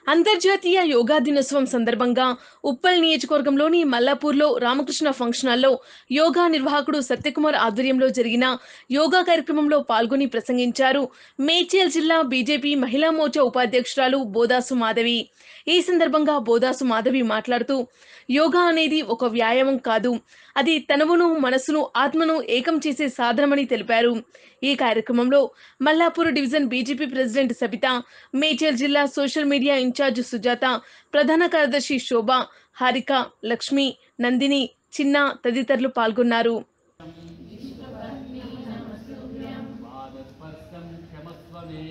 అంతర్జాతీయ యోగా దినోత్సవం సందర్భంగా ఉప్పల్ నియోజకవర్గంలోని మల్లాపూర్లో రామకృష్ణ ఫంక్షన్ హాల్లో యోగా నిర్వాహకుడు సత్యకుమార్ ఆధ్వర్యంలో జరిగిన యోగా కార్యక్రమంలో పాల్గొని ప్రసంగించారు మేడ్చల్ జిల్లా బీజేపీ మహిళా మోర్చా ఉపాధ్యక్షురాలు బోదాసు మాధవి ఈ సందర్భంగా బోదాసు మాధవి మాట్లాడుతూ యోగా అనేది ఒక వ్యాయామం కాదు అది తనువును మనసును ఆత్మను ఏకం చేసే సాధనమని తెలిపారు ఈ కార్యక్రమంలో Mallapur division BJP president Sabitha Medchal జిల్లా సోషల్ మీడియా ఇన్ఛార్జ్ సుజాత ప్రధాన కార్యదర్శి శోభ హారిక లక్ష్మి నందిని చిన్న తదితరులు పాల్గొన్నారు పాదస్పర్శం క్షమస్వ మే